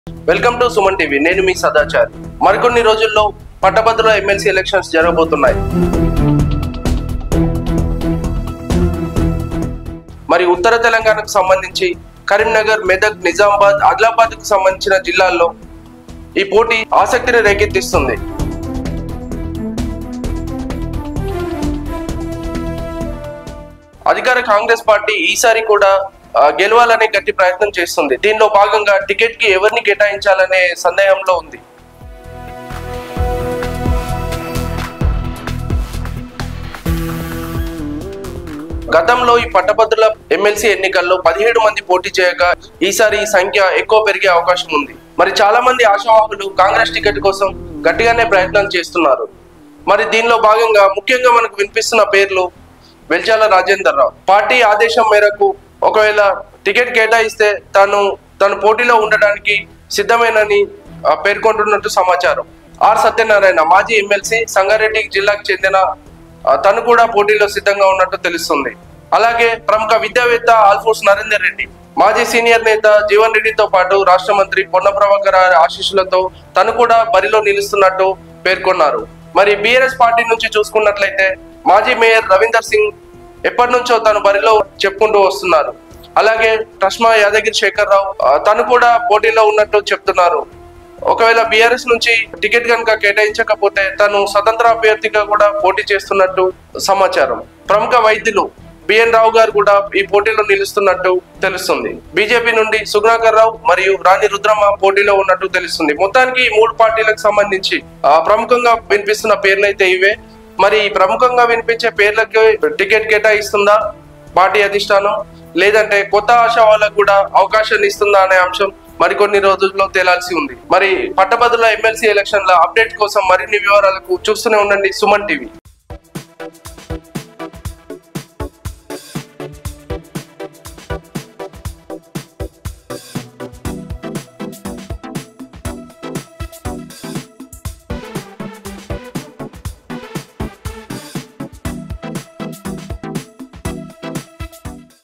welcome to Suman TV నేను మీ సదాచార్ మరికొన్ని రోజుల్లో పట్టభద్రుల ఎమ్మెల్సీ ఎలక్షన్స్ జరగబోతున్నాయి మరి ఉత్తర తెలంగాణకు సంబంధించి కరీంనగర్ మెదక్ నిజామాబాద్ ఆదిలాబాద్ కు సంబంధించిన జిల్లాల్లో ఈ పోటీ ఆసక్తిని రేకెత్తిస్తుంది అధికార కాంగ్రెస్ పార్టీ ఈసారి కూడా ఆ, గెలవాలనే గట్టి ప్రయత్నం చేస్తుంది దీనిలో భాగంగా టికెట్ కి ఎవరిని కేటాయించాలనే సందేహంలో ఉంది గతంలో ఈ పట్టభద్రుల ఎమ్మెల్సీ ఎన్నికల్లో పదిహేడు మంది పోటీ చేయగా ఈసారి ఈ సంఖ్య ఎక్కువ పెరిగే అవకాశం ఉంది మరి చాలా మంది ఆశావాహులు కాంగ్రెస్ టికెట్ కోసం గట్టిగానే ప్రయత్నం చేస్తున్నారు మరి దీనిలో భాగంగా ముఖ్యంగా మనకు వినిపిస్తున్న పేర్లు వెల్చాల రాజేందర్ రావు పార్టీ ఆదేశం మేరకు ఒకవేళ టికెట్ కేటాయిస్తే తాను తను పోటీలో ఉండడానికి సిద్ధమేనని ఆ, పేర్కొంటున్నట్టు సమాచారం ఆర్ సత్యనారాయణ మాజీ ఎమ్మెల్సీ సంగారెడ్డి జిల్లాకు చెందిన ఆ, తను కూడా పోటీలో సిద్ధంగా ఉన్నట్టు తెలుస్తుంది అలాగే ప్రముఖ విద్యావేత్త ఆల్ఫోస్ నరేందర్ రెడ్డి మాజీ సీనియర్ నేత జీవన్ రెడ్డితో పాటు రాష్ట్ర మంత్రి పొన్న ప్రభాకర్ ఆశీస్సులతో తను కూడా బరిలో నిలుస్తున్నట్టు పేర్కొన్నారు మరి బీఆర్ఎస్ పార్టీ నుంచి చూసుకున్నట్లయితే మాజీ మేయర్ రవీందర్ సింగ్ ఎప్పటి నుంచో తను బరిలో చెప్పుకుంటూ వస్తున్నారు అలాగే ట్రస్మా యాదగిరి శేఖర్ రావు ఆ, తను కూడా పోటీలో ఉన్నట్టు చెప్తున్నారు ఒకవేళ బీఆర్ఎస్ నుంచి టికెట్ కనుక కేటాయించకపోతే తను స్వతంత్ర అభ్యర్థిగా కూడా పోటీ చేస్తున్నట్టు సమాచారం ప్రముఖ వైద్యులు బిఎన్ రావు గారు కూడా ఈ పోటీలో నిలుస్తున్నట్టు తెలుస్తుంది బీజేపీ నుండి సుగ్నాకర్ రావు మరియు రాణి రుద్రమ్మ పోటీలో ఉన్నట్టు తెలుస్తుంది మొత్తానికి ఈ మూడు పార్టీలకు సంబంధించి ఆ, ప్రముఖంగా వినిపిస్తున్న పేర్లైతే ఇవే మరి ఈ ప్రముఖంగా వినిపించే పేర్లకి టికెట్ కేటాయిస్తుందా పార్టీ అధిష్టానం లేదంటే కొత్త ఆశా వాళ్ళకు కూడా అవకాశాన్ని ఇస్తుందా అనే అంశం మరికొన్ని రోజుల్లో తేలాల్సి ఉంది మరి పట్టభద్రుల ఎమ్మెల్సీ ఎలక్షన్ల అప్డేట్ కోసం మరిన్ని వివరాలకు చూస్తూనే ఉండండి సుమన్ టీవీ